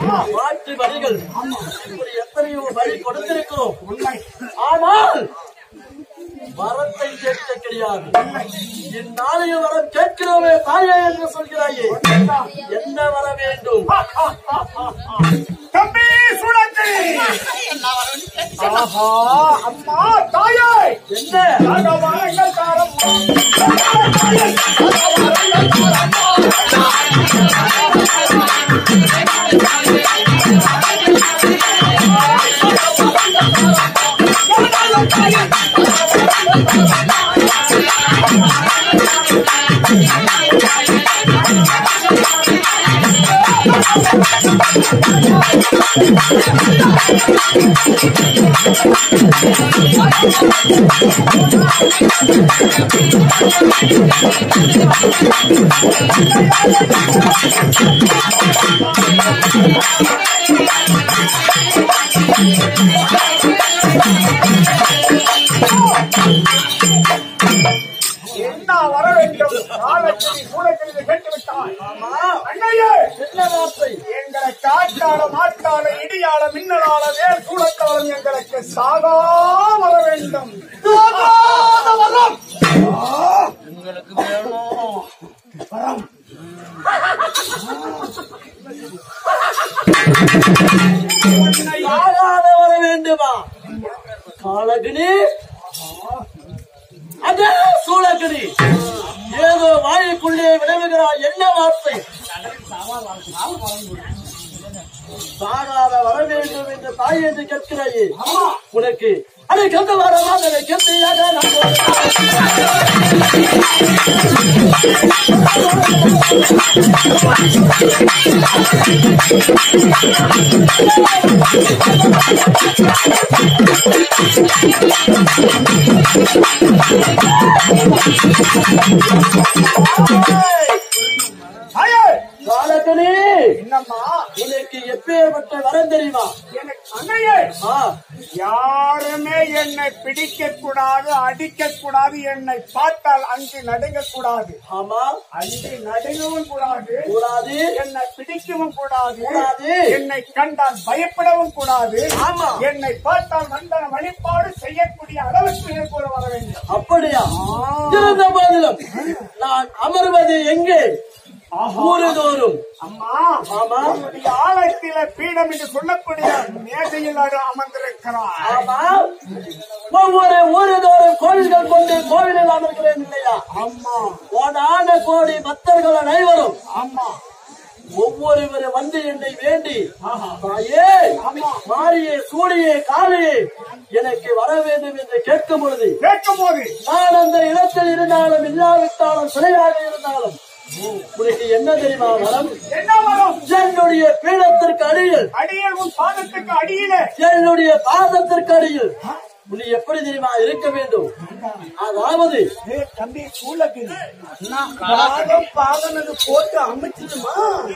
மாற்று வழிகள் இப்படி எத்தனையோ வழி கொடுத்திருக்கிறோம் ஆனால் வரத்தை கேட்க கிடையாது இந்நாளைய வரம் கேட்கிறோமே தாயே என்று சொல்கிறாயே என்ன வர வேண்டும் தம்பி சுடக்கி ஆஹா அம்மா தாயே என்ன ராகவாரங்கள் காலம் என்ன வர வேண்டும் காலத்தில் சூழத்தில் கேட்டு விட்டாய் அண்ணையே என்ன வார்த்தை எங்களை காட்டாள மாட்டாள இடியாள மின்னலாள வேர் சூழத்தாளம் எங்களுக்கு சாகா வர வேண்டும் சாகாத வரம் உங்களுக்கு வேணும் ஆகாத வர வேண்டுமா காலகினி அதே சூழகிரி ஏதோ வாயுக்குள்ளே விளைவுகிறாய் என்ன வார்த்தை சாகாத வர வேண்டும் என்று தாய் என்று கேட்கிறாயே உனக்கு அதை கந்த வரமா அதை கந்தையாக ஐயே காலகனி என்னம்மா உனக்கு எப்பேற்பட்ட வரம் தெரியுமா எனக்கு அண்ணையே ஆ யாருமே என்னை பிடிக்க கூடாது அடிக்க கூடாது என்னை பார்த்தால் அங்கு நடுங்க கூடாது ஆமா அங்கு நடுங்கவும் கூடாது கூடாது என்னை பிடிக்கவும் கூடாது கூடாது. என்னை கண்டால் பயப்படவும் கூடாது ஆமா. என்னை பார்த்தால் வந்தன வழிபாடு செய்யக்கூடிய அளவுக்கு எனக்கு ஒரு வர வேண்டும் அப்படியா இருந்த போதிலும் நான் அமர்வது எங்கே ஊருதோறும் அம்மா ஆமா உன்னுடைய ஆலயத்தில பீடம் என்று சொல்லக்கூடிய மேசையில் அவர் அமர்ந்திருக்கிறார் ஆமா ஒவ்வொரு ஊருதோறும் கோவில்கள் கொண்டு கோவிலில் அமர்கிறேன் இல்லையா அம்மா கோடான கோடி பக்தர்கள் அனைவரும் அம்மா ஒவ்வொருவரை வந்து என்னை வேண்டி தாயே மாரியே சூடியே காளியே எனக்கு வர வேண்டும் என்று கேட்கும் பொழுது கேட்கும் போது நான் அந்த இடத்தில் இருந்தாலும் இல்லாவிட்டாலும் சிறையாக இருந்தாலும் உனக்கு என்ன தெரியுமா வரம் என்ன வரும் என்னுடைய பீடத்திற்கு அடியில் அடியில் உன் பாதத்துக்கு அடியிலே என்னுடைய பாதத்திற்கு அடியில் நீ எப்படி தெரியுமா இருக்க வேண்டும் அதாவது தம்பி சூழகிரி பாதம் பாதனது போட்டு அமைச்சிடுமா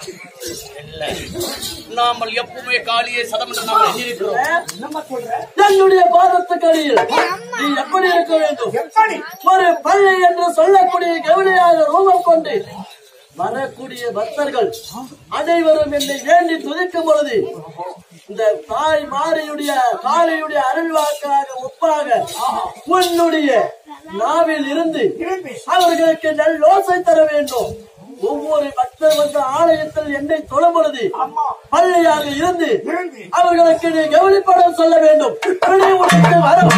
நாமல் எப்பவுமே காளியை சதம் என்று நாம் எண்ணியிருக்கிறோம் என்னம்மா சொல்ற என்னுடைய பாதத்துக்கு அடியில் நீ எப்படி இருக்க வேண்டும் எப்படி ஒரு பள்ளி என்று சொல்லக்கூடிய கவனியாக ரூபம் கொண்டு வரக்கூடிய பக்தர்கள் அனைவரும் என்னை வேண்டி துதிக்கும் பொழுது இந்த தாய் மாரியுடைய காளியுடைய அருள்வாக்காக ஒப்பாக உன்னுடைய நாவில் இருந்து இருந்து அவர்களுக்கு நல்லோசை தர வேண்டும் ஒவ்வொரு பக்தர் வந்து ஆலயத்தில் என்னை தொழும் பொழுது அம்மா பள்ளியாக இருந்து இருந்து அவர்களுக்கு நீ கவனிப்படம் சொல்ல வேண்டும் இப்படி உனக்கு வரும்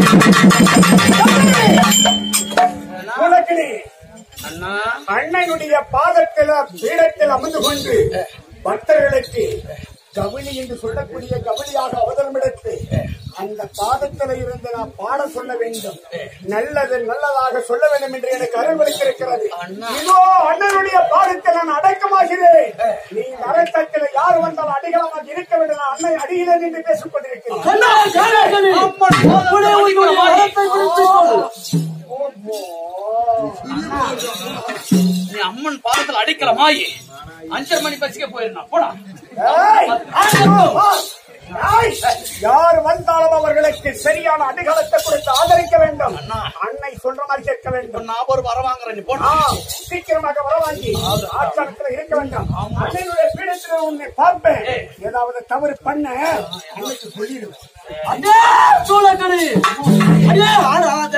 சூழகிரி அண்ணா அண்ணனுடைய பாதத்தில் பீடத்தில் அமர்ந்து கொண்டு பக்தர்களுக்கு கவினி என்று சொல்லக்கூடிய கவினியாக அவதரமிடத்து அந்த பாதத்தில் இருந்து நான் பாட சொல்ல வேண்டும் நல்லது நல்லதாக சொல்ல வேண்டும் என்று எனக்கு அறிவுறுத்திருக்கிறது இதோ அண்ணனுடைய பாதத்தில் நான் அடக்கமாகிறேன் நீ நரத்தத்தில் யார் வந்தாலும் அடிகளமாக இருக்க வேண்டும் நான் அண்ணன் அடியிலே நின்று பேசிக் கொண்டிருக்கிறேன் கண்ணா, காணாகனி. அப்படியே உன்னுடைய வரத்தை குறித்துக் கொள். நீ அம்மன் பாதத்தில் அடிக்கிற மாயி அஞ்சரை மணி பசிக்க போயிருந்தா போடா ஏய்! ஏய்! யார் வந்தாலும் அவர்களுக்கு சரியான அடிகளத்தை கொடுத்து ஆதரிக்க வேண்டும் அன்னை சொல்ற மாதிரி கேட்க வேண்டும் நான் ஒரு வர வாங்குறேன் நீ போடா ஆ, சீக்கிரமாக வரவாங்கி ஆட்சணத்தில் இருக்க வேண்டும் அன்னையுடைய பீடத்தில் உன் உன்னை பார்ப்பேன் ஏதாவது தவறு பண்ண அன்னைக்கு சொல்லிடுவேன் அண்ணே சூளக்கடி அண்ணே ஆடாத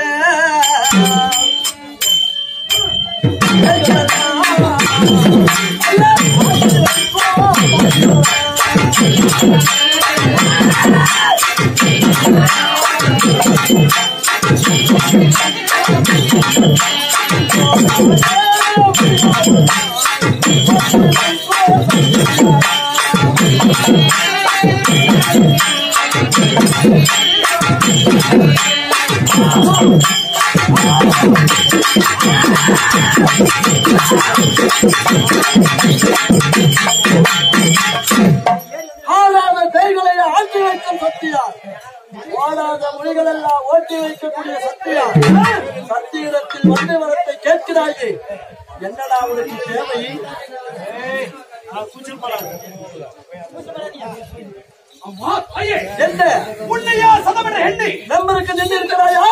ஆளாத கைகளை ஆட்டி வைக்கும் சக்தியார் ஓடாத மொழிகள் எல்லாம் ஓட்டி வைக்கக்கூடிய சக்தியார் சத்தியிடத்தில் வந்து வரத்தை கேட்கிறாயே என்னடா உனக்கு தேவை அம்மா தாயே என்ன உன்னையா சதமென்ற எண்ணி நம்பருக்கு நின்று இருக்கிறாயா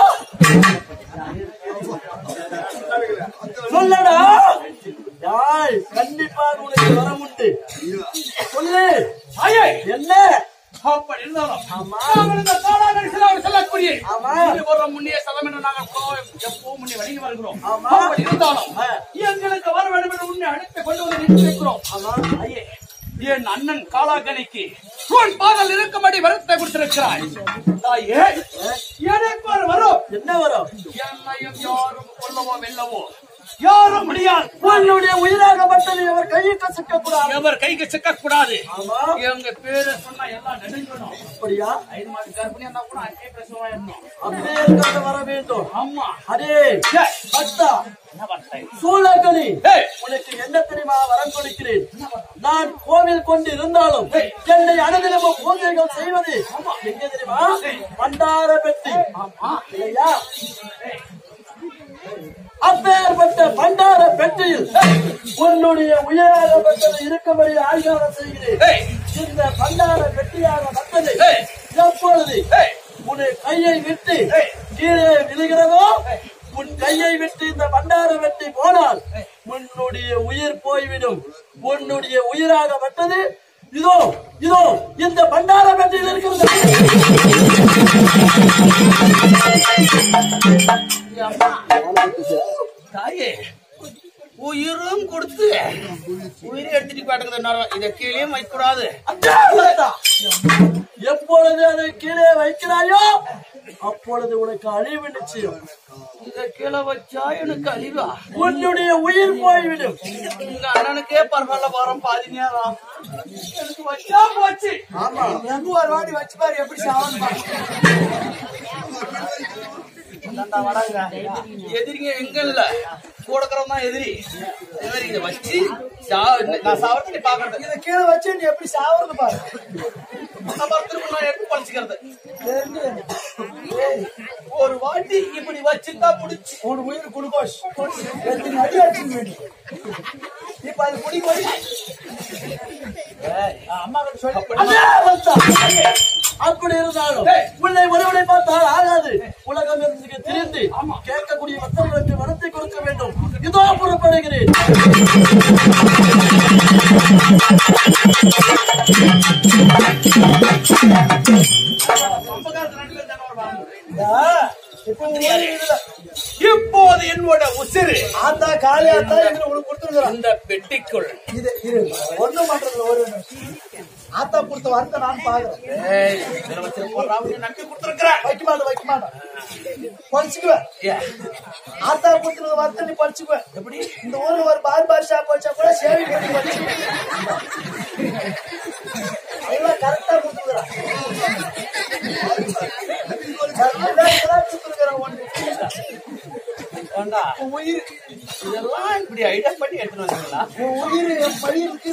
சொல்லடா யாய் கண்டிப்பாக உனக்கு வரம் உண்டு சொல்லு தாயே என்ன அப்படி இருந்தாலும் நாங்கள் இந்த காலாண்டை செல்லாமல் செல்லக்கூடிய ஆமா. ஒரு முன்னே சதம் என்று நாங்கள் கோ- எப்பவும் முன்னே வணங்கி வருகிறோம் ஆமா. அப்படி இருந்தாலும் ஆ. எங்களுக்கு வர வேண்டும் என்று உன்னை அழைத்து கொண்டு வந்து நின்று இருக்கிறோம் ஆமா. தாயே, என் அண்ணன் காலாகனிக்கு உன் பாதல் இருக்கும்படி வரத்தை கொடுத்திருக்கிறாய் தாயே எனக்கு ஒரு வரும் என்ன வரும் என்னையும் யாரும் கொல்லவோ வெல்லவோ யாரும் முடியாது உன்னுடைய உயிராகப்பட்டது அவர் கையை கசக்க கூடாது எவர் கைக்கு சிக்க கூடாது ஆமா எங்க பேரு சொன்னா எல்லாம் நெடுங்கணும் அப்படியா ஐந்து மாசம் கர்ப்பிணியா இருந்தா கூட அங்கே பிரசவமா இருந்தோம் அப்படியே இருக்கிறது வர வேண்டும் ஆமா அதே ஏய், அத்தா என்ன வார்த்தை? சூழகனி ஏய், உனக்கு என்ன தெரியுமா வரம் கொடுக்கிறேன் நான் கோவில் கொண்டு இருந்தாலும் என்னை அனுதினமும் பூஜைகள் செய்வது எங்க தெரியுமா பண்டார பெட்டி ஆமா. இல்லையா அப்பேற்பட்ட பண்டார பெட்டியில் உன்னுடைய உயராகப்பட்டது இருக்கும்படி ஆய்வாரம் செய்கிறேன் ஏய், இந்த பண்டார பெட்டியாக வந்தது ஏய். எப்பொழுது ஏய், உன் கையை விட்டு ஏய். கீழே விழுகிறதோ உன் கையை விட்டு இந்த பண்டார வெட்டி போனால் உன்னுடைய உயிர் போய்விடும் உன்னுடைய உயிராக வட்டது இதோ இதோ இந்த பண்டார வெட்டியில் இருக்கிறது தாயே உயிரும் கொடுத்து உயிரை எடுத்துட்டு பாட்டுக்குது இதை கீழே வைக்கூடாது அதான். எப்பொழுது அதை கீழே வைக்கிறாயோ அப்பொழுது உனக்கு அழிவு நிச்சயம் இதை கீழே வச்சா எனக்கு அழிவா உன்னுடைய உயிர் போய்விடும் உங்க அண்ணனுக்கே பரவாயில்ல வாரம் பாதி நேரம் எனக்கு வச்சா போச்சு ஆமா எனக்கு ஒரு வாட்டி வச்சு பாரு எப்படி சாவன் எதிரிங்க எங்க இல்ல கூடக்கிறவன் தான் எதிரி அதே மாதிரி இதை வச்சு சா- நான் சாவறதை நீ பாக்குறது இதை கீழே வச்சு நீ எப்படி சாவறது பாரு அப்புறம் திரும்ப நான் எடுத்து பழிச்சுக்கிறது ஒரு வாட்டி இப்படி வச்சுட்டா முடிச்சு ஒரு உயிர் குளுக்கோஸ் எத்தனை அடி அடிச்சு வேணும் இப்ப அது குடி போய் அம்மா கிட்ட சொல்லி அதே வந்தா. அப்படி இருந்தாலும் உன்னை ஒருவனை பார்த்தால் ஆகாது உலகம் இருந்து திரிந்து கேட்கக்கூடிய மக்களுக்கு வளர்த்தை கொடுக்க வேண்டும் இதோ புறப்படுகிறேன் இப்போது என்னோட உசிறு ஆத்தா காலி ஆத்தா என்று உனக்கு கொடுத்துருக்குறான் அந்த பெட்டிக்குள் இது இரு ஒண்ணும் பண்றது ஒரு ஆத்தா கொடுத்த வார்த்தை நான் பாக்குறேன் ஏய், இதுல வச்சு போடுறாங்க நம்பி கொடுத்துருக்கிறேன் வைக்க மாட்டேன் வைக்க மாட்டேன் படிச்சுக்குவேன் ஆத்தா கொடுத்துருக்க வார்த்தை நீ படிச்சுக்குவேன் எப்படி இந்த ஊர்ல ஒரு பார் பார் ஷாப் வச்சா கூட சேவை பண்ணி படிச்சுக்குவேன் அதெல்லாம் கரெக்டா கொடுத்துருக்குறான் ஏண்டா, இதெல்லாம் இப்படி ஐடியா பண்ணி எடுத்துட்டு வந்தீங்களா உயிர் பழி இருக்கு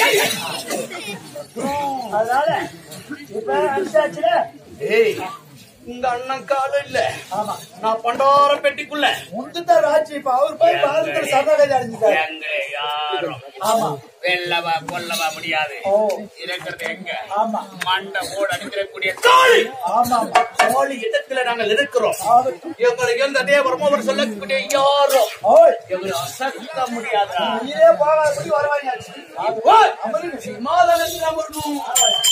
அதனால இப்ப அனுப்பிச்சாச்சுல ஏய் உங்க அண்ணன் காலம் இல்ல ஆமா நான் பண்டார பெட்டிக்குள்ள முந்துதான் ராஜி இப்ப அவர் போய் பாதத்தில் சரணாகதி அடைஞ்சிட்டாரு எங்களை யாரும் ஆமா வெல்லவா கொல்லவா முடியாது ஓ இருக்கிறது எங்க ஆமா மண்டை ஓட அடிக்கிறக்கூடிய காளி ஆமா ஆமா காளி இடத்துல நாங்கள் இருக்கிறோம் ஆகட்டும். எங்களை எந்த தேவரமோ அவர் சொல்லக்கூடிய யாரும் ஓய் எங்களை அசத்த முடியாதா நீரே போகாதபடி வரவாங்க ஓய்! அமருங்க சமாதானத்தில் அமரணும்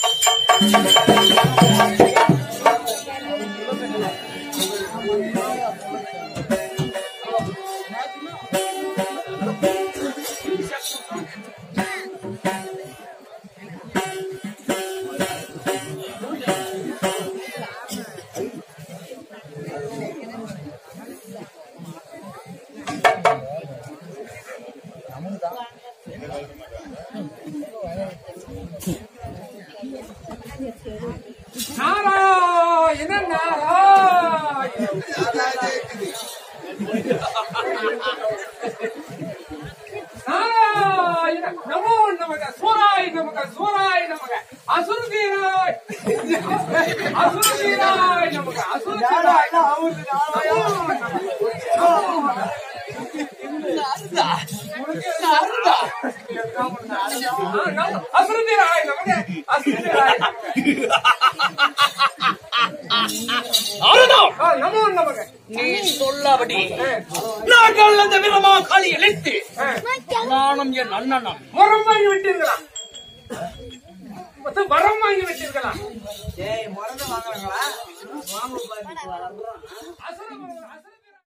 நாராயண நாராயண நாராயண நமோ நமக சூராய் நமக சூராய் நமக அசுரதீராய் அசுரதீராய் நமக அசுரதீராய் அசுரதீராய் நமக அசுரதீராய் அவ்வளவுதான். ஆ, நமோ நமக நீ சொல்லபடி நாங்கள் அந்த வீரமா காளி இழைத்து நானும் என் அண்ணனும் வரம் வாங்கி விட்டீர்களா மொத்தம் வரம் வாங்கி விட்டீர்களா அசுர அசுர